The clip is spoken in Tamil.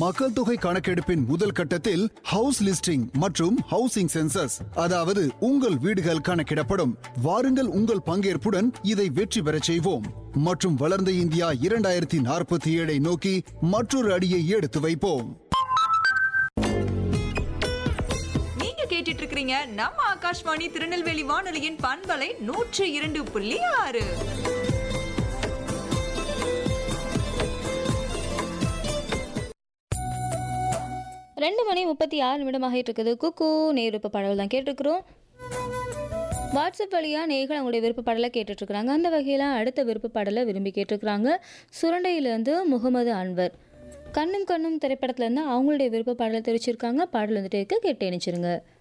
மக்கள் தொகை கணக்கெடுப்பின் முதல் கட்டத்தில் ஹவுஸ் லிஸ்டிங் மற்றும் ஹவுசிங் சென்சஸ் அதாவது உங்கள் வீடுகள் கணக்கிடப்படும் வாருங்கள் உங்கள் பங்கேற்புடன் இதை வெற்றி பெறச் செய்வோம் மற்றும் வளர்ந்த இந்தியா இரண்டாயிரத்தி நாற்பத்தி ஏழை நோக்கி மற்றொரு அடியை எடுத்து வைப்போம் நீங்க கேட்டுட்டு இருக்கிறீங்க நம்ம ஆகாஷ்வாணி திருநெல்வேலி வானொலியின் பண்பலை நூற்று இரண்டு புள்ளி ஆறு ரெண்டு மணி முப்பத்தி ஆறு நிமிடமாகிட்டு இருக்குது குக்கு நேர் விருப்ப பாடல் தான் கேட்டிருக்கிறோம் வாட்ஸ்அப் வழியாக நேர்கள் அவங்களுடைய விருப்ப பாடலை கேட்டுட்ருக்குறாங்க அந்த வகையில் அடுத்த விருப்ப பாடலை விரும்பி கேட்டிருக்கிறாங்க சுரண்டையிலேருந்து முகமது அன்வர் கண்ணும் கண்ணும் திரைப்படத்துலேருந்து அவங்களுடைய விருப்ப பாடலை தெரிவிச்சிருக்காங்க பாடல் வந்துட்டு இருக்கு கேட்டு இணைச்சிருங்க